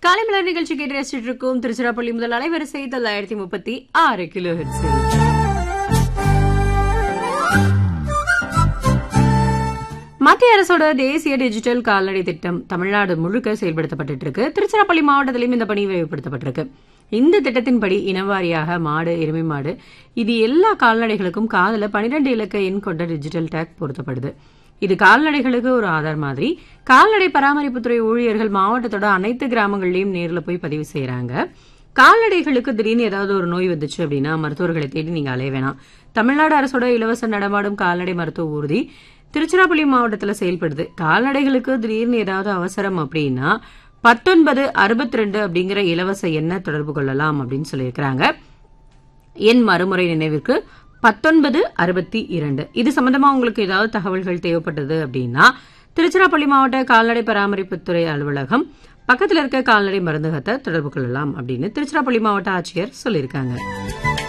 காலை மலர் நிகழ்ச்சி கேட்டு ரசிச்சுட்டு இருக்கும் திருச்சிராப்பள்ளி முதல் அலைவரிசை தொள்ளாயிரத்தி முப்பத்தி ஆறு கிலோ மத்திய அரசோட தேசிய டிஜிட்டல் கால்நடை திட்டம் தமிழ்நாடு முழுக்க செயல்படுத்தப்பட்டு இருக்கு திருச்சிராப்பள்ளி மாவட்டத்திலும் இந்த பணி விரிவுபடுத்தப்பட்டிருக்கு இந்த திட்டத்தின்படி இனவாரியாக மாடு எருமை மாடு இது எல்லா கால்நடைகளுக்கும் காதல பனிரெண்டு இலக்க எண் கொண்ட டிஜிட்டல் டேக் பொருத்தப்படுது இது கால்நடைகளுக்கு ஒரு ஆதார் மாதிரி கால்நடை பராமரிப்புத்துறை ஊழியர்கள் மாவட்டத்தோட அனைத்து கிராமங்கள்லயும் நேர்ல போய் பதிவு செய்யறாங்க கால்நடைகளுக்கு திடீர்னு ஏதாவது ஒரு நோய் வந்துச்சு அப்படின்னா மருத்துவர்களை தேடி நீங்க அலைய வேணாம் தமிழ்நாடு அரசோட இலவச நடமாடும் கால்நடை மருத்துவ ஊர்தி திருச்சிராப்பள்ளி மாவட்டத்தில் செயல்படுது கால்நடைகளுக்கு திடீர்னு ஏதாவது அவசரம் அப்படின்னா பத்தொன்பது அறுபத்தி ரெண்டு அப்படிங்கிற இலவச எண்ணை தொடர்பு கொள்ளலாம் அப்படின்னு சொல்லியிருக்கிறாங்க என் மறுமுறை நினைவிற்கு பத்தொன்பது அறுபத்தி இரண்டு இது சம்பந்தமா உங்களுக்கு ஏதாவது தகவல்கள் தேவைப்பட்டது அப்படின்னா திருச்சிராப்பள்ளி மாவட்ட கால்நடை பராமரிப்புத்துறை அலுவலகம் பக்கத்தில் இருக்க கால்நடை மருந்தகத்தை தொடர்பு கொள்ளலாம் அப்படின்னு திருச்சிராப்பள்ளி மாவட்ட ஆட்சியர் சொல்லியிருக்காங்க